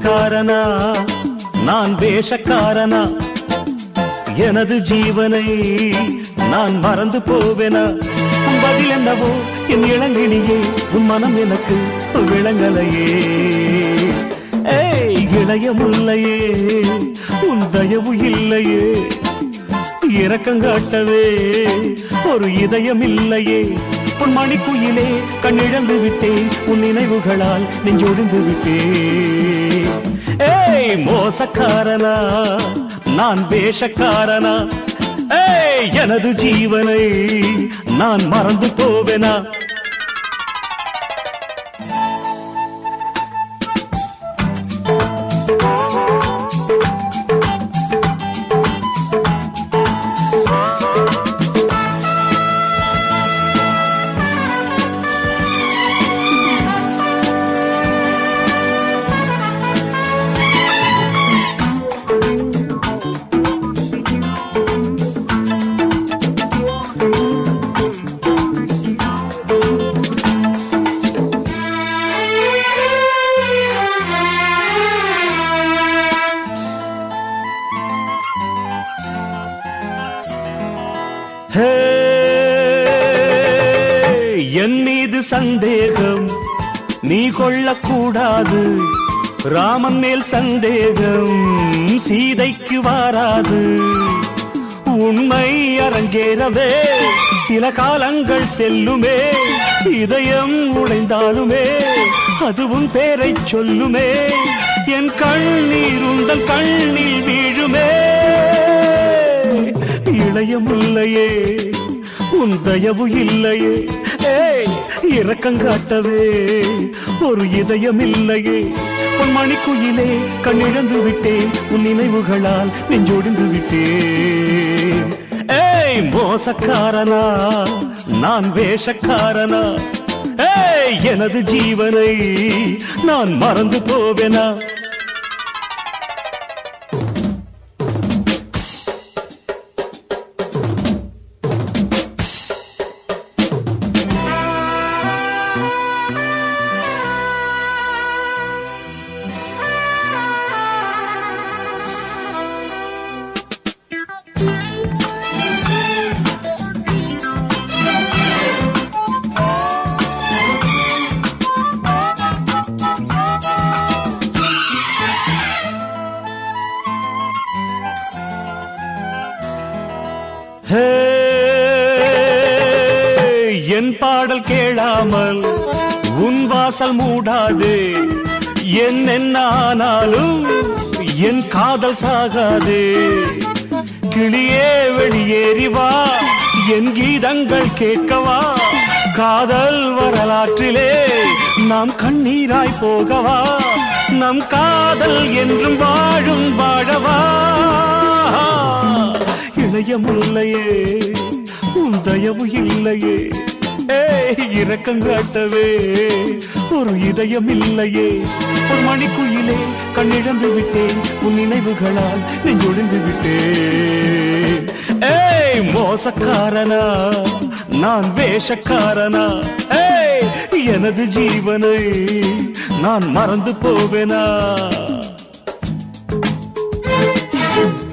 மோசக்காரனா நான் வேஷக்காரனா எனது ஜீவனை நான் மறந்து போவேனா பதில் என்னவோ என் இளங்கினியே உன் மனம் எனக்கு விளங்கலையே ஏய் இளைய முல்லையே உன் தயவு இல்லையே இரக்கங்காட்டவே ஒரு இதயம் இல்லையே உன் மணிக்குயிலே கண்ணிழந்து விட்டேன் உன் நினைவுகளால் நெஞ்சொடிந்து விட்டேன் ஏய் மோசக்காரனா நான் வேஷக்காரனா ஏய் எனது ஜீவனை நான் மறந்து போவேனா ஹே, என் மீது சந்தேகம் நீ கொள்ளக்கூடாது ராமன் மேல் சந்தேகம் சீதைக்கு வாராது உண்மை அரங்கேறவே சில காலங்கள் செல்லுமே இதயம் உடைந்தாலுமே அதுவும் பேரை சொல்லுமே என் கண்ணீர் உந்தன் கண்ணில் வீழுமே இளைய முல்லையே உன் தயவு இல்லையே ஏய் இரக்கங்காட்டவே ஒரு இதயம் இல்லையே உன் மணிக்குயிலே கண்ணிழந்து விட்டேன் உன் நினைவுகளால் நெஞ்சொடிந்து விட்டேன் ஏய் மோசக்காரனா நான் வேஷக்காரனா ஏய் எனது ஜீவனை நான் மறந்து போவேனா ஹே, என் பாடல் கேளாமல் உன் வாசல் மூடாது என் என்ன ஆனாலும் என் காதல் சாகாது கிளியே வெளியேறி வா என் கீதங்கள் கேட்கவா காதல் வரலாற்றிலே நாம் கண்ணீராய் போகவா நம் காதல் என்றும் வாழும் வாழவா இளைய முல்லையே உன் தயவு இல்லையே ஏய் இரக்கங்காட்டவே ஒரு இதயம் இல்லையே ஒரு மணிக்குயிலே கண்ணிழந்து விட்டேன் உன் நினைவுகளால் நெஞ்சொழிந்து விட்டேன் ஏய் மோசக்காரனா நான் வேஷக்காரனா ஏய் எனது ஜீவனை நான் மறந்து போவேனா